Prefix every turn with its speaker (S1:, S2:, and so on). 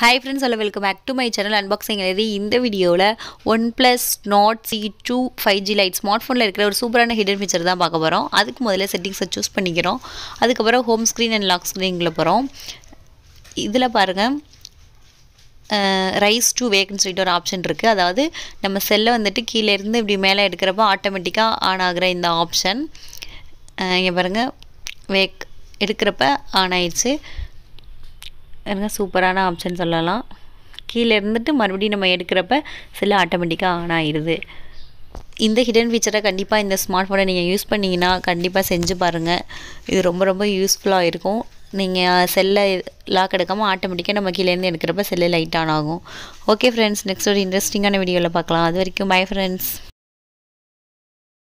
S1: hi friends hello welcome back to my channel unboxing எழுதி இந்த வீடியோவில் OnePlus Nord CE two five G Lite smart ஃபோனில் இருக்கிற ஒரு சூப்பரான ஹிடன் ஃபீச்சர் தான் பார்க்க போகிறோம் அதுக்கு முதல்ல செட்டிங்ஸை சூஸ் பண்ணிக்கிறோம் அதுக்கப்புறம் ஹோம் ஸ்க்ரீன் அண்ட் லாக் ஸ்க்ரீனில் போகிறோம் இதில் பாருங்கள் ரைஸ் டு வேக்னு சொல்லிட்டு ஒரு ஆப்ஷன் இருக்குது அதாவது நம்ம செல்லை வந்துட்டு கீழே இருந்து இப்படி மேலே எடுக்கிறப்ப ஆட்டோமேட்டிக்காக ஆன் ஆகிற இந்த ஆப்ஷன் இங்கே பாருங்கள் வேக் எடுக்கிறப்ப ஆன் ஆயிடுச்சு பாருங்க சூப்பரான ஆப்ஷன் சொல்லலாம் கீழே இருந்துட்டு மறுபடியும் நம்ம எடுக்கிறப்ப செல்லு ஆட்டோமேட்டிக்காக ஆன் ஆயிடுது இந்த ஹிடன் ஃபீச்சரை கண்டிப்பாக இந்த ஸ்மார்ட் ஃபோனை நீங்கள் யூஸ் பண்ணிங்கன்னா கண்டிப்பாக செஞ்சு பாருங்கள் இது ரொம்ப ரொம்ப யூஸ்ஃபுல்லாக இருக்கும் நீங்கள் செல்லை லாக் எடுக்காமல் ஆட்டோமேட்டிக்காக நம்ம கீழேருந்து எடுக்கிறப்ப செல்லு லைட் ஆன் ஆகும் ஓகே ஃப்ரெண்ட்ஸ் நெக்ஸ்ட் ஒரு இன்ட்ரெஸ்டிங்கான வீடியோவில் பார்க்கலாம் அது வரைக்கும் பை ஃப்ரெண்ட்ஸ்